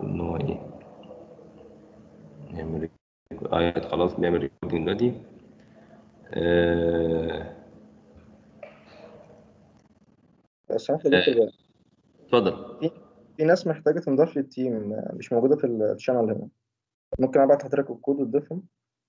ان هو ايه يعمل ريكو- اه خلاص بيعمل ريكوردنج دلوقتي آه، بس انا خليك كده اتفضل في ناس محتاجة تنضاف للتيم آه، مش موجودة في الشانل هنا ممكن ابعت لحضرتك الكود وتضيفهم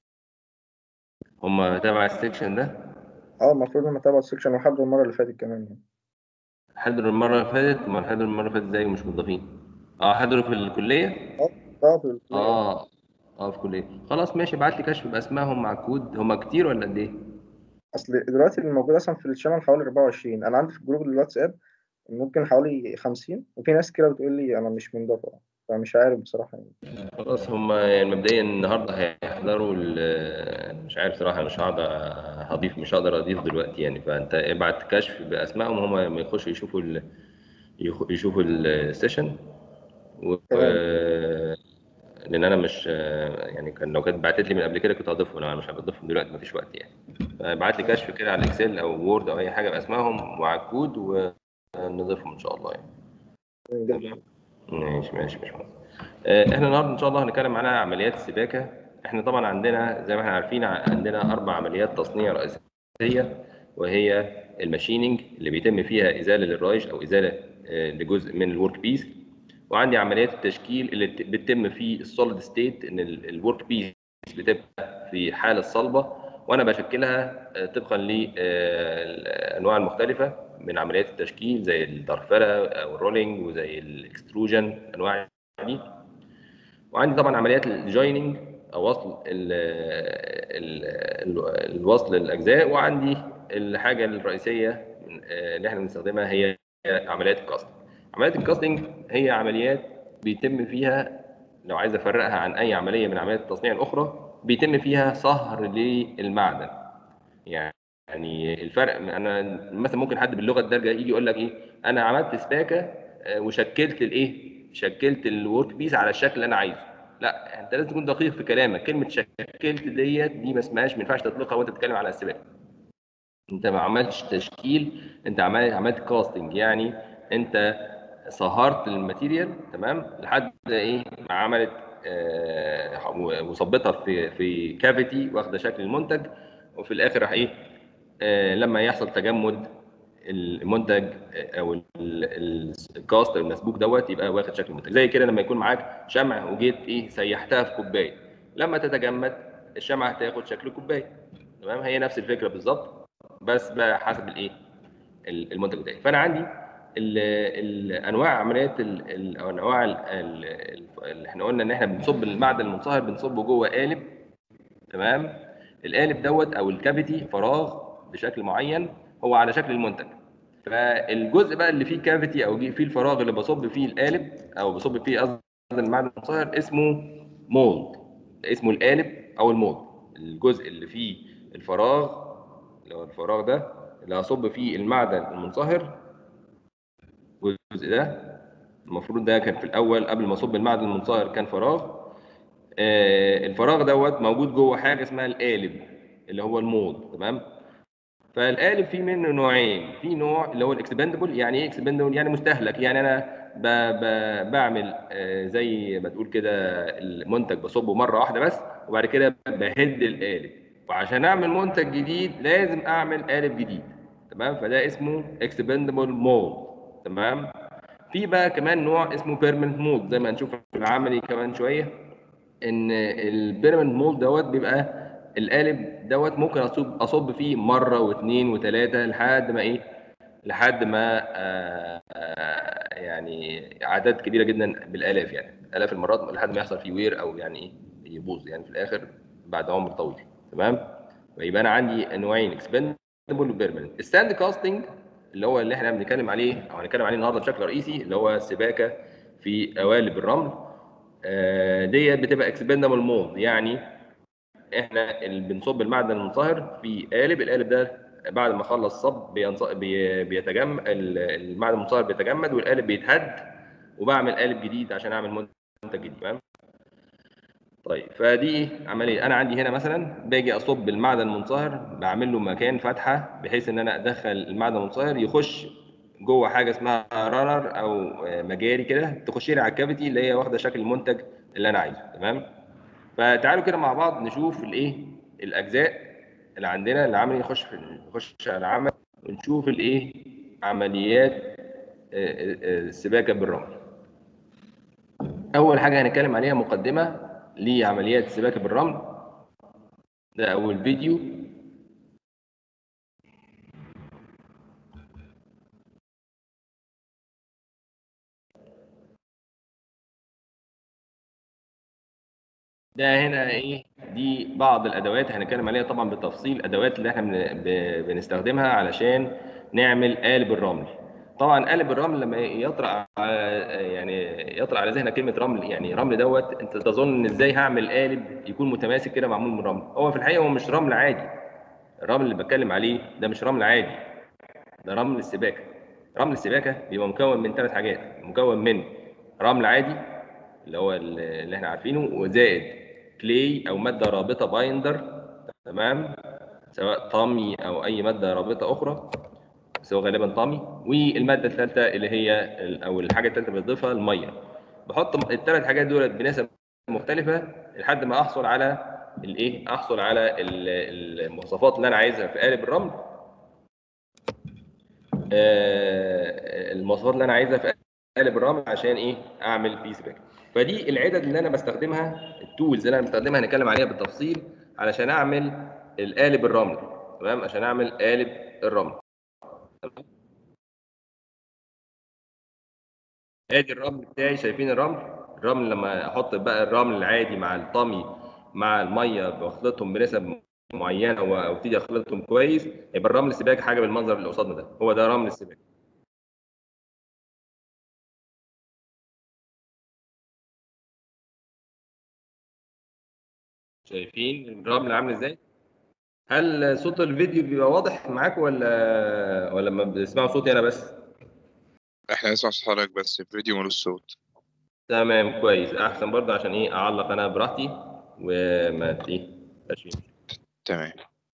هم تبع السكشن ده اه المفروض لما تابعوا السكشن وحضروا المرة اللي فاتت كمان يعني حضروا المره اللي فاتت ما حضروا المره اللي فاتت ازاي ومش موظفين اه حضروا في الكليه اه في ال- اه اه في الكليه خلاص ماشي ابعت لي كشف باسمائهم مع كود هم كتير ولا قد ايه اصل دلوقتي اللي موجود اصلا في الشانل حوالي 24 انا عندي في جروب الواتساب ممكن حوالي 50 وفي ناس كده بتقول لي انا مش منضافة فمش عارف بصراحة يعني خلاص هم يعني مبدئيا النهارده هيحضروا ال- مش عارف صراحه مش هقدر هضيف مش هقدر اضيف دلوقتي يعني فانت ابعت كشف باسمائهم هم لما يخشوا يشوفوا ال... يخ- يشوفوا السيشن و... تمام. لان انا مش يعني كان لو كانت بعتت لي من قبل كده كنت هضيفهم انا مش هضيفهم دلوقتي مفيش وقت يعني فابعت لي كشف كده على الاكسل او وورد او اي حاجه باسمائهم وعلى الكود ونضيفهم ان شاء الله يعني جدا. ماشي ماشي ماشي آه، احنا النهارده ان شاء الله هنتكلم عن عمليات السباكه احنا طبعا عندنا زي ما احنا عارفين ع- عندنا اربع عمليات تصنيع رئيسيه وهي الماشيننج اللي بيتم فيها ازاله للرايش او ازاله آه، لجزء من الورك بيس وعندي عمليات التشكيل اللي بت- بتتم في السوليد ستيت ان الورك بيس بتبقى في حاله صلبه وانا بشكلها آه، طبقا للانواع المختلفه من عمليات التشكيل زي الدرفله او الرولينج وزي الاكستروجن انواع دي وعندي طبعا عمليات الجويننج او وصل ال ال ال الوصل الاجزاء وعندي الحاجه الرئيسيه آه، اللي احنا بنستخدمها هي عمليات الكاستنج عمليات الكاستنج هي عمليات بيتم فيها لو عايز افرقها عن اي عمليه من عمليات التصنيع الاخرى بيتم فيها صهر للمعدن يعني الفرق انا مثلا ممكن حد باللغه الدارجه يجي يقول لك ايه انا عملت سباكه آه، وشكلت الايه شكلت الورك بيس على الشكل اللي انا عايزه لا انت لازم تكون دقيق في كلامك كلمه شكلت ديت دي ما اسمهاش ما ينفعش تطلقها وانت بتتكلم على السباكه انت ما عملتش تشكيل انت عملت عملت كاستنج يعني انت صهرت الماتيريال تمام لحد ايه ما عملت آه وصبتها في في كافيتي واخده شكل المنتج وفي الاخر راح ايه آه لما يحصل تجمد المنتج آه، او ال- ال- الكاست المسبوك دوت يبقى واخد شكل المنتج زي كده لما يكون معاك شمع وجيت ايه سيحتها في كوبايه لما تتجمد الشمعه هتاخد شكل كوبايه تمام هي نفس الفكره بالظبط بس بقى حسب الايه ال- المنتج بتاعي فانا عندي ال- الانواع عمليات ال- ال- او انواع ال- ال- ال- اللي احنا قلنا ان احنا بنصب المعدن المنصهر بنصبه جوه قالب تمام القالب دوت او الكافيتي فراغ بشكل معين هو على شكل المنتج فالجزء بقى اللي فيه كافيتي او فيه الفراغ اللي بصب فيه القالب او بصب فيه قصدي المعدن المنصهر اسمه مولد اسمه القالب او المولد الجزء اللي فيه الفراغ اللي هو الفراغ ده اللي هصب فيه المعدن المنصهر والجزء ده المفروض ده كان في الاول قبل ما اصب المعدن المنصهر كان فراغ آه الفراغ دوت موجود جوه حاجه اسمها القالب اللي هو المولد تمام فالقالب فيه منه نوعين في نوع اللي هو الاكسبندبل يعني ايه اكسبندبل يعني مستهلك يعني انا ب ب بعمل آه، زي ما تقول كده المنتج بصبه مره واحده بس وبعد كده بهد القالب وعشان اعمل منتج جديد لازم اعمل قالب جديد تمام فده اسمه اكسبندبل مولد تمام في بقى كمان نوع اسمه بيرمننت مولد زي ما هنشوف في العملي كمان شويه ان البيرمننت مولد دوت بيبقى القالب دوت ممكن اصب اصب فيه مره واثنين وثلاثه لحد ما ايه لحد ما آه آه يعني اعداد كبيره جدا بالالاف يعني الاف المرات لحد ما يحصل فيه وير او يعني ايه يبوظ يعني في الاخر بعد عمر طويل تمام فيبقى انا عندي نوعين اكسبندبل وبيرمننت الستاند كاستنج اللي هو اللي احنا بنتكلم عليه او هنتكلم عليه النهارده بشكل رئيسي اللي هو السباكه في قوالب الرمل آه، ديت بتبقى اكسبندبل مولد يعني احنا اللي بنصب المعدن المنصهر في قالب القالب ده بعد ما خلص صب بينص... بي... بيتجمد المعدن المنصهر بيتجمد والقالب بيتهد وبعمل قالب جديد عشان اعمل منتج جديد تمام طيب فدي عمليه انا عندي هنا مثلا باجي اصب المعدن المنصهر بعمل له مكان فتحه بحيث ان انا ادخل المعدن المنصهر يخش جوه حاجه اسمها رانر او مجاري كده تخش لي على الكافيتي اللي هي واخده شكل المنتج اللي انا عايزه تمام فتعالوا كده مع بعض نشوف الايه الاجزاء اللي عندنا اللي عامل يخش في يخش على العمل ونشوف الايه عمليات السباكه بالرمل اول حاجه هنتكلم عليها مقدمه لعمليات السباكه بالرمل ده اول فيديو ده هنا ايه دي بعض الادوات هنتكلم عليها طبعا بالتفصيل الادوات اللي احنا بنستخدمها علشان نعمل قالب الرمل طبعا قالب الرمل لما يطرأ يعني يطرأ على ذهنك كلمه رمل يعني رمل دوت انت تظن ان ازاي هعمل قالب يكون متماسك كده معمول من رمل هو في الحقيقه هو مش رمل عادي الرمل اللي بتكلم عليه ده مش رمل عادي ده رمل السباكه رمل السباكه بيبقى مكون من ثلاث حاجات مكون من رمل عادي اللي هو اللي احنا عارفينه وزائد كلي او ماده رابطه بايندر تمام سواء طامي او اي ماده رابطه اخرى بس هو غالبا طامي والماده الثالثه اللي هي او الحاجه الثالثه بنضيفها الميه بحط الثلاث حاجات دولت بنسب مختلفه لحد ما احصل على الايه احصل على المواصفات اللي انا عايزها في قالب الرمل المواصفات اللي انا عايزها في قالب الرمل عشان ايه اعمل بيه سباكه فدي العدد اللي انا بستخدمها التولز اللي انا بستخدمها هنتكلم عليها بالتفصيل علشان اعمل القالب الرمل تمام عشان اعمل قالب الرمل ادي الرمل بتاعي شايفين الرمل الرمل لما احط بقى الرمل العادي مع الطمي مع الميه بخلطهم بنسب معينه وابتدي اخلطهم كويس يبقى الرمل السباكه حاجه بالمنظر اللي قصادنا ده هو ده رمل السباكه شايفين الرمل عامل ازاي هل صوت الفيديو بيبقى واضح معاكم ولا ولا ما بتسمعوا صوتي انا بس احنا نسمع صوت حضرتك بس الفيديو ملوش صوت تمام كويس احسن برضه عشان ايه اعلق انا براحتي وما ايه تمام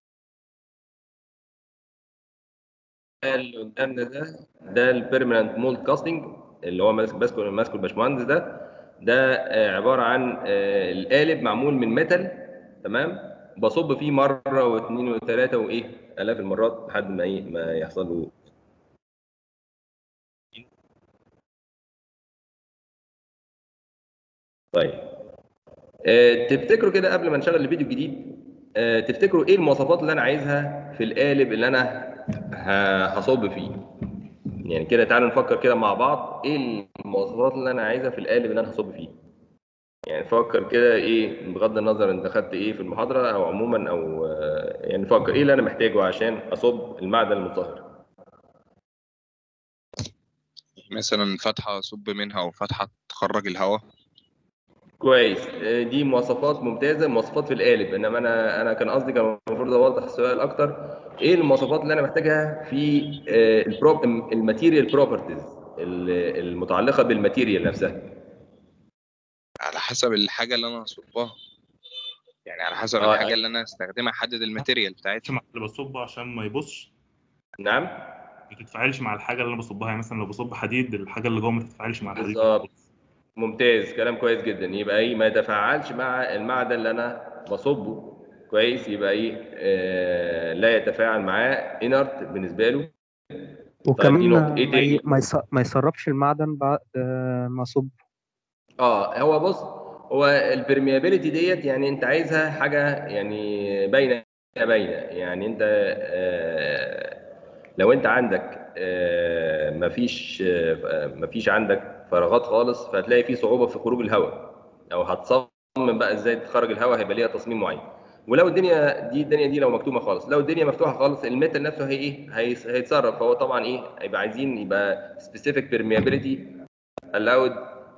اللي قدامنا ده ده البيرمننت مولد كاستنج اللي هو ماسك ماسكه ماسكه الباشمهندس ده ده عباره عن القالب معمول من ميتال تمام بصب فيه مره واثنين وثلاثه وايه الاف المرات لحد ما ايه ما يحصل له طيب أه تفتكروا كده قبل ما نشغل الفيديو الجديد أه تفتكروا ايه المواصفات اللي انا عايزها في القالب اللي انا هصب فيه يعني كده تعالوا نفكر كده مع بعض ايه المواصفات اللي انا عايزها في القالب اللي انا هصب فيه يعني فكر كده ايه بغض النظر انت خدت ايه في المحاضره او عموما او يعني فكر ايه اللي انا محتاجه عشان اصب المعدن المنصهر مثلا فتحه صب منها او فتحه تخرج الهواء كويس دي مواصفات ممتازه مواصفات في القالب انما انا انا كان قصدي كان المفروض اوضح السؤال اكتر ايه المواصفات اللي انا محتاجها في البروب الماتيريال بروبرتيز المتعلقه بالماتيريال نفسها على حسب الحاجه اللي انا هصبها يعني على حسب آه، الحاجه اللي انا هستخدمها احدد الماتيريال بتاعتها مع اللي بصبه عشان ما يبصش نعم ما تتفاعلش مع الحاجه اللي انا بصبها يعني مثلا لو بصب حديد الحاجه اللي جوه ما تتفاعلش مع الحديد بالظبط. ممتاز كلام كويس جدا يبقى ايه ما يتفاعلش مع المعدن اللي انا بصبه كويس يبقى ايه آه لا يتفاعل معاه انرت بالنسبه له وكمان دي نقطة. إيه ما تاني؟ ي- ما يص- ما يسربش المعدن بعد آه، ما صب اه هو بص هو البرميابيليتي ديت يعني انت عايزها حاجه يعني باينه باينه يعني انت آه لو انت عندك آه مفيش آه مفيش عندك فراغات خالص فهتلاقي في صعوبه في خروج الهواء او هتصمم بقى ازاي تخرج الهواء هيبقى ليها تصميم معين ولو الدنيا دي الدنيا دي لو مكتومه خالص لو الدنيا مفتوحه خالص الميتال نفسه هي ايه هيس- هيتصرف فهو طبعا ايه هيبقى عايزين يبقى specific permeability allowed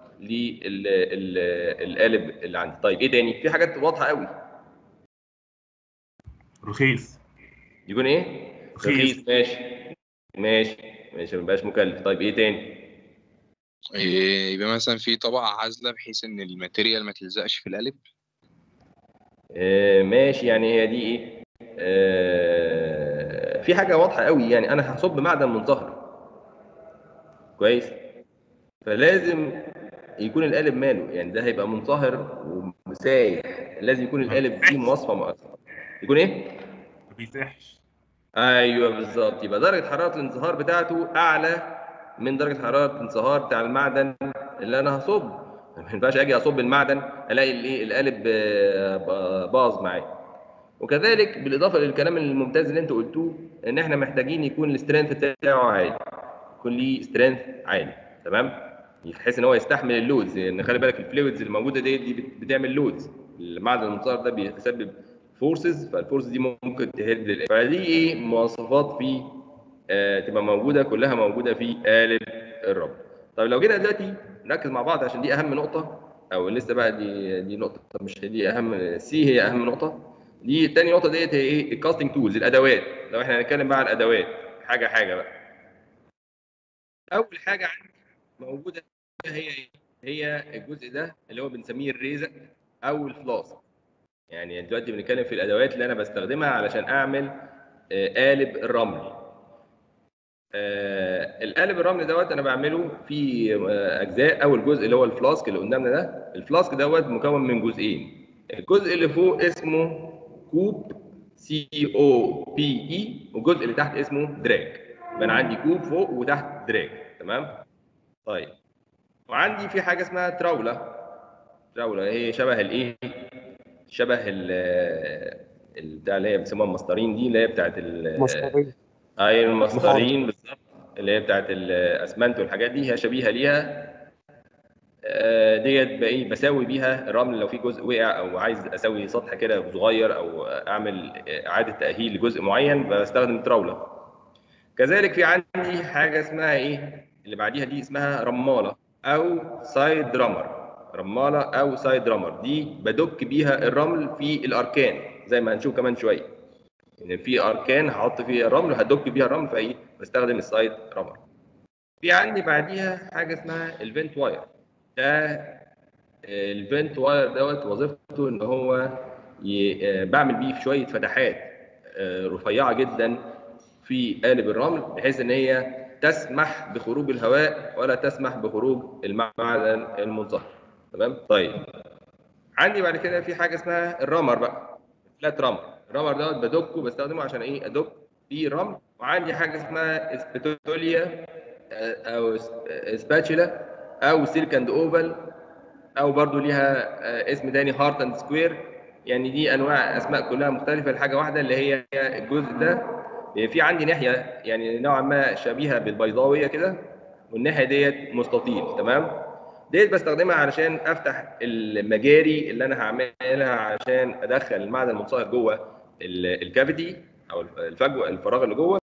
للقالب اللي عندي طيب ايه تاني في حاجات واضحه قوي رخيص يكون ايه رخيص. رخيص ماشي ماشي ماشي ما يبقاش مكلف طيب ايه تاني إيه، يبقى مثلا في طبقه عازله بحيث ان الماتيريال ما تلزقش في القالب آه ماشي يعني هي دي ايه آه في حاجه واضحه قوي يعني انا هصب معدن منصهر كويس فلازم يكون القالب ماله يعني ده هيبقى منصهر وسايح لازم يكون القالب فيه مواصفه مؤثره يكون ايه ما بيسيحش ايوه بالظبط يبقى درجه حراره الانصهار بتاعته اعلى من درجه حراره الانصهار بتاع المعدن اللي انا هصب ما ينفعش اجي اصب المعدن الاقي الايه القالب آه، باظ معايا وكذلك بالاضافه للكلام الممتاز اللي انتوا قلتوه ان احنا محتاجين يكون السترينث بتاعه عالي يكون ليه سترينث عالي تمام بحيث ان هو يستحمل اللودز لان خلي بالك الفلويدز اللي موجوده دي دي بتعمل لودز المعدن المنصهر ده بيسبب فورسز فالفورسز دي ممكن تهد فدي ايه مواصفات في آه تبقى موجوده كلها موجوده في قالب الرب طب لو جينا دلوقتي نركز مع بعض عشان دي اهم نقطه او لسه بقى دي دي نقطه مش دي اهم سي هي اهم نقطه دي تاني نقطه ديت هي ايه الكاستنج تولز الادوات لو احنا هنتكلم بقى عن الادوات حاجه حاجه بقى اول حاجه عندي موجوده هي ايه هي الجزء ده اللي هو بنسميه الريزق او الفلاس يعني دلوقتي بنتكلم في الادوات اللي انا بستخدمها علشان اعمل آه، قالب الرمل آه، القالب الرمل دوت انا بعمله في آه، اجزاء اول جزء اللي هو الفلاسك اللي قدامنا ده الفلاسك دوت مكون من جزئين الجزء اللي فوق اسمه كوب سي او بي اي والجزء اللي تحت اسمه دراج يبقى انا عندي كوب فوق وتحت دراج تمام طيب وعندي في حاجه اسمها تراوله تراوله هي شبه الايه شبه ال ال- بتاع اللي هي بيسموها المسطرين دي اللي هي بتاعت ال مسطرية اي المسطرين بالظبط اللي هي بتاعت الاسمنت والحاجات دي هي شبيهه ليها آه، ديت بقى ايه بساوي بيها الرمل لو في جزء وقع او عايز اسوي سطح كده صغير او اعمل اعاده تاهيل لجزء معين بستخدم التراوله كذلك في عندي حاجه اسمها ايه اللي بعديها دي اسمها رماله او سايد درامر رماله او سايد درامر دي بدك بيها الرمل في الاركان زي ما هنشوف كمان شويه ان في اركان هحط فيها الرمل وهدك بيها الرمل فايه بستخدم السايد رامر في عندي بعديها حاجه اسمها الفنت واير ده الفنت واير دوت وظيفته ان هو ي... آه، بعمل بيه في شويه فتحات آه، رفيعه جدا في قالب الرمل بحيث ان هي تسمح بخروج الهواء ولا تسمح بخروج المعدن المنصهر تمام طيب عندي بعد كده في حاجه اسمها الرامر بقى فلات رامر الرامر دوت بدكه بستخدمه عشان ايه ادك فيه رمل وعندي حاجه اسمها اسبيتوليا آه، او سباتشولا او سيلك اند اوفال او برضو ليها آه، اسم تاني هارت اند سكوير يعني دي انواع اسماء كلها مختلفه لحاجه واحده اللي هي الجزء ده في عندي ناحيه يعني نوعا ما شبيهه بالبيضاويه كده والناحيه ديت مستطيل تمام ديت بستخدمها علشان افتح المجاري اللي انا هعملها عشان ادخل المعدن المنصهر جوه ال- الكافيتي او الفجوه الفراغ اللي جوه